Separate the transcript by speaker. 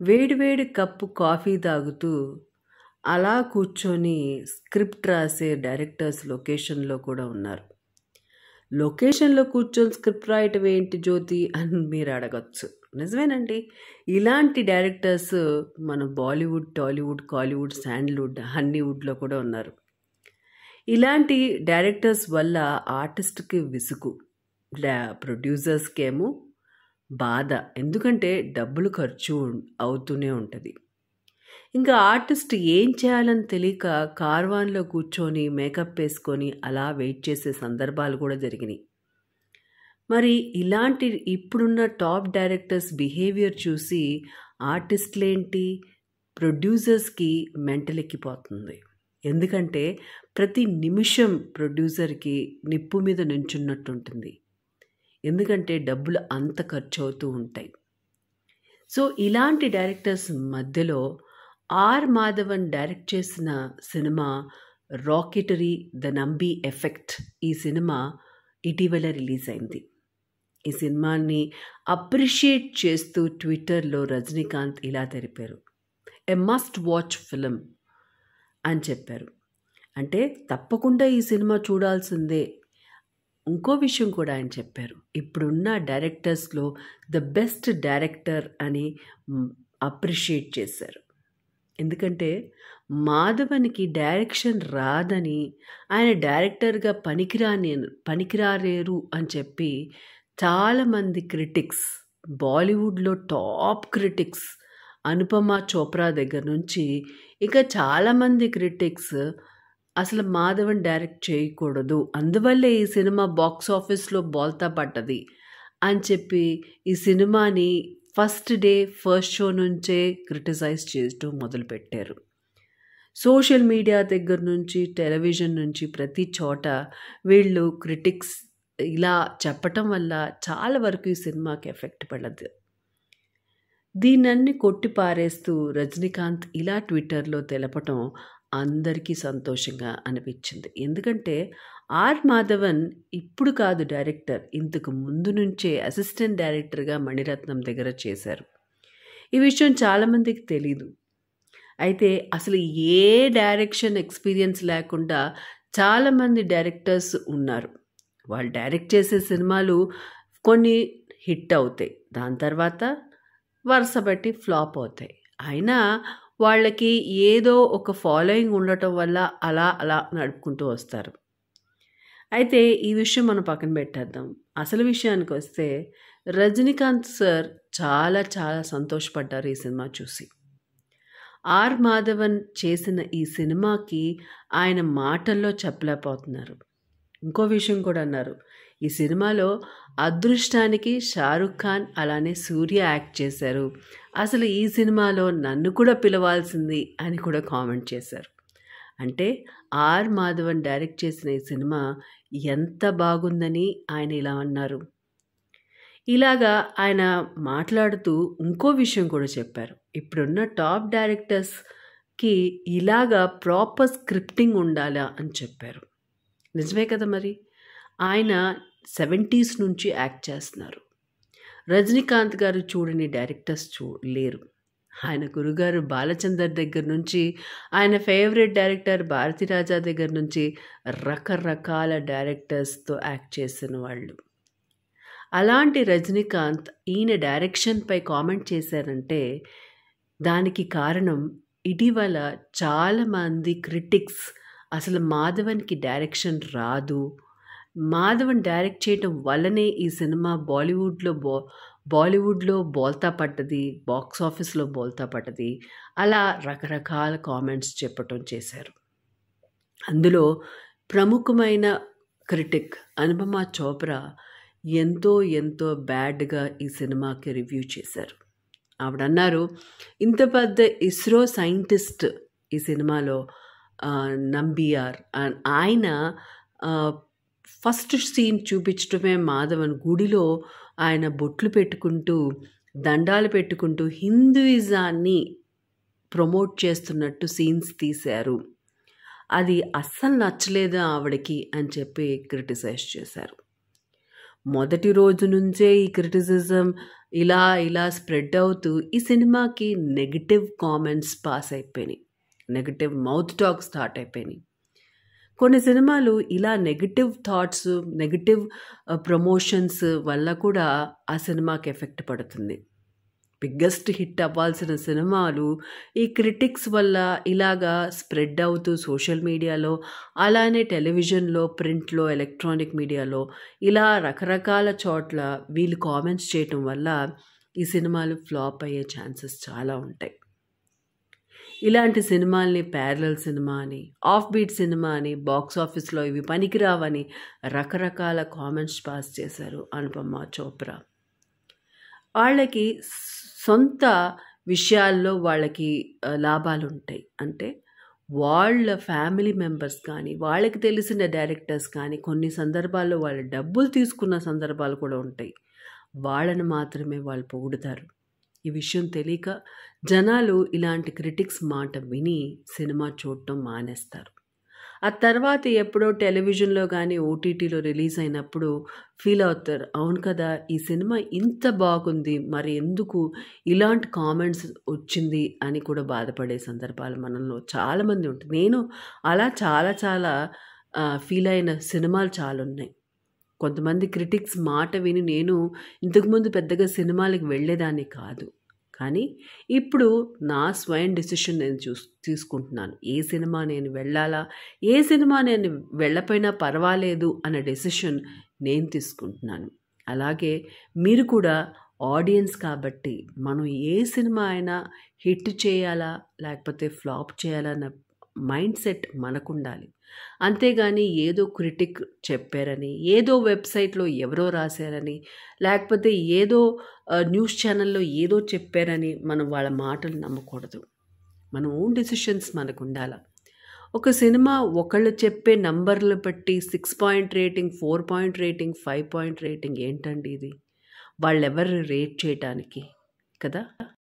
Speaker 1: వేడివేడి cup coffee తాగుతూ అలా కూర్చొని స్క్రిప్ట్ రాసే డైరెక్టర్స్ లొకేషన్లో కూడా ఉన్నారు లొకేషన్లో కూర్చొని స్క్రిప్ట్ రాయటం ఏంటి జ్యోతి అని మీరు అడగచ్చు నిజమేనండి ఇలాంటి డైరెక్టర్స్ మన బాలీవుడ్ టాలీవుడ్ కాలీవుడ్ శాండల్వుడ్ హన్నీవుడ్లో కూడా ఉన్నారు ఇలాంటి డైరెక్టర్స్ వల్ల ఆర్టిస్ట్కి విసుగు ప్రొడ్యూసర్స్కేమో బాధ ఎందుకంటే డబ్బులు ఖర్చు అవుతూనే ఉంటుంది ఇంకా ఆర్టిస్ట్ ఏం చేయాలని తెలియక కార్వాన్లో కూర్చొని మేకప్ వేసుకొని అలా వెయిట్ చేసే సందర్భాలు కూడా జరిగినాయి మరి ఇలాంటి ఇప్పుడున్న టాప్ డైరెక్టర్స్ బిహేవియర్ చూసి ఆర్టిస్టులేంటి ప్రొడ్యూసర్స్కి మెంటల్ ఎక్కిపోతుంది ఎందుకంటే ప్రతి నిమిషం ప్రొడ్యూసర్కి నిప్పు మీద నుంచున్నట్టుంటుంది ఎందుకంటే డబ్బులు అంత ఖర్చు అవుతూ ఉంటాయి సో ఇలాంటి డైరెక్టర్స్ మధ్యలో ఆర్ మాధవన్ డైరెక్ట్ చేసిన cinema Rocketry the Nambi effect ఈ సినిమా ఇటీవల రిలీజ్ అయింది ఈ సినిమాని అప్రిషియేట్ చేస్తూ ట్విట్టర్లో రజనీకాంత్ ఇలా తెలిపారు ఎ మస్ట్ వాచ్ ఫిలిం అని చెప్పారు అంటే తప్పకుండా ఈ సినిమా చూడాల్సిందే ఇంకో విషయం కూడా ఆయన చెప్పారు ఇప్పుడున్న డైరెక్టర్స్లో ద బెస్ట్ డైరెక్టర్ అని అప్రిషియేట్ చేశారు ఎందుకంటే మాధవనికి డైరెక్షన్ రాదని ఆయన డైరెక్టర్గా పనికిరాని పనికిరాలేరు అని చెప్పి చాలామంది క్రిటిక్స్ బాలీవుడ్లో టాప్ క్రిటిక్స్ అనుపమ చోప్రా దగ్గర నుంచి ఇంకా చాలామంది క్రిటిక్స్ అసలు మాధవన్ డైరెక్ట్ చేయకూడదు అందువల్లే ఈ సినిమా బాక్స్ ఆఫీస్లో బోల్తా పడ్డది అని చెప్పి ఈ సినిమాని ఫస్ట్ డే ఫస్ట్ షో నుంచే క్రిటిసైజ్ చేస్తూ మొదలుపెట్టారు సోషల్ మీడియా దగ్గర నుంచి టెలివిజన్ నుంచి ప్రతి చోట వీళ్ళు క్రిటిక్స్ ఇలా చెప్పటం వల్ల చాలా వరకు ఈ సినిమాకి ఎఫెక్ట్ పడదు దీనన్ని కొట్టి పారేస్తూ రజనీకాంత్ ఇలా ట్విట్టర్లో తెలపటం అందరికీ సంతోషంగా అనిపించింది ఎందుకంటే ఆర్ మాధవన్ ఇప్పుడు కాదు డైరెక్టర్ ఇంతకు ముందు నుంచే అసిస్టెంట్ డైరెక్టర్గా మణిరత్నం దగ్గర చేశారు ఈ విషయం చాలామందికి తెలీదు అయితే అసలు ఏ డైరెక్షన్ ఎక్స్పీరియన్స్ లేకుండా చాలామంది డైరెక్టర్స్ ఉన్నారు వాళ్ళు డైరెక్ట్ చేసే సినిమాలు కొన్ని హిట్ అవుతాయి దాని తర్వాత వరుస బట్టి ఫ్లాప్ అవుతాయి అయినా వాళ్ళకి ఏదో ఒక ఫాలోయింగ్ ఉండటం వల్ల అలా అలా నడుపుకుంటూ వస్తారు అయితే ఈ విషయం మనం పక్కన పెట్టేద్దాం అసలు విషయానికి వస్తే రజనీకాంత్ సార్ చాలా చాలా సంతోషపడ్డారు ఈ సినిమా చూసి ఆర్ మాధవన్ చేసిన ఈ సినిమాకి ఆయన మాటల్లో చెప్పలేకపోతున్నారు ఇంకో విషయం కూడా అన్నారు ఈ సినిమాలో అదృష్టానికి షారుఖ్ ఖాన్ అలానే సూర్య యాక్ట్ చేశారు అసలు ఈ సినిమాలో నన్ను కూడా పిలవాల్సింది అని కూడా కామెంట్ చేశారు అంటే ఆర్ మాధవన్ డైరెక్ట్ చేసిన ఈ సినిమా ఎంత బాగుందని ఆయన ఇలా అన్నారు ఇలాగా ఆయన మాట్లాడుతూ ఇంకో విషయం కూడా చెప్పారు ఇప్పుడున్న టాప్ డైరెక్టర్స్కి ఇలాగా ప్రాపర్ స్క్రిప్టింగ్ ఉండాలా అని చెప్పారు నిజమే కదా మరి ఆయన సెవెంటీస్ నుంచి యాక్ట్ చేస్తున్నారు రజనీకాంత్ గారు చూడని డైరెక్టర్స్ చూ లేరు ఆయన గురుగారు బాలచందర్ దగ్గర నుంచి ఆయన ఫేవరెట్ డైరెక్టర్ భారతీరాజా దగ్గర నుంచి రకరకాల డైరెక్టర్స్తో యాక్ట్ చేసిన వాళ్ళు అలాంటి రజనీకాంత్ ఈయన డైరెక్షన్పై కామెంట్ చేశారంటే దానికి కారణం ఇటీవల చాలామంది క్రిటిక్స్ అసలు మాధవన్కి డైరెక్షన్ రాదు మాధవన్ డైరెక్ట్ చేయటం వల్లనే ఈ సినిమా బాలీవుడ్లో బా బాలీవుడ్లో బోల్తా పడ్డది బాక్స్ ఆఫీస్లో బోల్తా పడ్డది అలా రకరకాల కామెంట్స్ చెప్పటం చేశారు అందులో ప్రముఖమైన క్రిటిక్ అనుపమ చోప్రా ఎంతో ఎంతో బ్యాడ్గా ఈ సినిమాకి రివ్యూ చేశారు ఆవిడ అన్నారు ఇంత పెద్ద ఇస్రో సైంటిస్ట్ ఈ సినిమాలో నంబియార్ ఆయన ఫస్ట్ సీన్ చూపించడమే మాధవన్ గుడిలో ఆయన బొట్లు పెట్టుకుంటూ దండాలు పెట్టుకుంటూ హిందూయిజాన్ని ప్రమోట్ చేస్తున్నట్టు సీన్స్ తీశారు అది అస్సలు నచ్చలేదు ఆవిడకి అని చెప్పి క్రిటిసైజ్ చేశారు మొదటి రోజు నుంచే ఈ క్రిటిసిజం ఇలా ఇలా స్ప్రెడ్ అవుతూ ఈ సినిమాకి నెగిటివ్ కామెంట్స్ పాస్ అయిపోయినాయి నెగిటివ్ మౌత్ టాక్ స్టార్ట్ అయిపోయినాయి కొన్ని సినిమాలు ఇలా నెగిటివ్ థాట్స్ నెగిటివ్ ప్రమోషన్స్ వల్ల కూడా ఆ సినిమాకి ఎఫెక్ట్ పడుతుంది బిగ్గెస్ట్ హిట్ అవ్వాల్సిన సినిమాలు ఈ క్రిటిక్స్ వల్ల ఇలాగా స్ప్రెడ్ అవుతూ సోషల్ మీడియాలో అలానే టెలివిజన్లో ప్రింట్లో ఎలక్ట్రానిక్ మీడియాలో ఇలా రకరకాల చోట్ల వీళ్ళు కామెంట్స్ చేయటం వల్ల ఈ సినిమాలు ఫ్లాప్ అయ్యే ఛాన్సెస్ చాలా ఉంటాయి ఇలాంటి సినిమాల్ని ప్యారలల్ సినిమా అని ఆఫ్ బీట్ సినిమా అని బాక్స్ ఆఫీస్లో ఇవి పనికిరావని రకరకాల కామెంట్స్ పాస్ చేశారు అనుపమ చోప్రా వాళ్ళకి సొంత విషయాల్లో వాళ్ళకి లాభాలు ఉంటాయి అంటే వాళ్ళ ఫ్యామిలీ మెంబర్స్ కానీ వాళ్ళకి తెలిసిన డైరెక్టర్స్ కానీ కొన్ని సందర్భాల్లో వాళ్ళు డబ్బులు తీసుకున్న సందర్భాలు కూడా ఉంటాయి వాళ్ళని మాత్రమే వాళ్ళు పొగుడుతారు ఈ విషయం తెలియక జనాలు ఇలాంటి క్రిటిక్స్ మాట విని సినిమా చూడటం మానేస్తారు ఆ తర్వాత ఎప్పుడో టెలివిజన్లో కానీ ఓటీటీలో రిలీజ్ అయినప్పుడు ఫీల్ అవుతారు అవును కదా ఈ సినిమా ఇంత బాగుంది మరి ఎందుకు ఇలాంటి కామెంట్స్ వచ్చింది అని కూడా బాధపడే సందర్భాలు మనలో చాలామంది ఉంటుంది నేను అలా చాలా చాలా ఫీల్ అయిన సినిమాలు చాలా ఉన్నాయి కొంతమంది క్రిటిక్స్ మాట విని నేను ఇంతకుముందు పెద్దగా సినిమాలకు వెళ్ళేదాన్ని కాదు కానీ ఇప్పుడు నా స్వయం డిసిషన్ నేను చూస్ తీసుకుంటున్నాను ఏ సినిమా నేను వెళ్ళాలా ఏ సినిమా నేను వెళ్ళపోయినా పర్వాలేదు అన్న డెసిషన్ నేను తీసుకుంటున్నాను అలాగే మీరు కూడా ఆడియన్స్ కాబట్టి మనం ఏ సినిమా అయినా హిట్ చేయాలా లేకపోతే ఫ్లాప్ చేయాలన్న మైండ్ సెట్ మనకు ఉండాలి అంతేగాని ఏదో క్రిటిక్ చెప్పారని ఏదో వెబ్సైట్లో ఎవరో రాశారని లేకపోతే ఏదో న్యూస్ ఛానల్లో ఏదో చెప్పారని మనం వాళ్ళ మాటలు నమ్మకూడదు మన ఓన్ డెసిషన్స్ మనకు ఉండాలి ఒక సినిమా ఒకళ్ళు చెప్పే నంబర్లు బట్టి six point rating four point rating five point rating ఏంటండి ఇది వాళ్ళెవరు రేట్ చేయటానికి కదా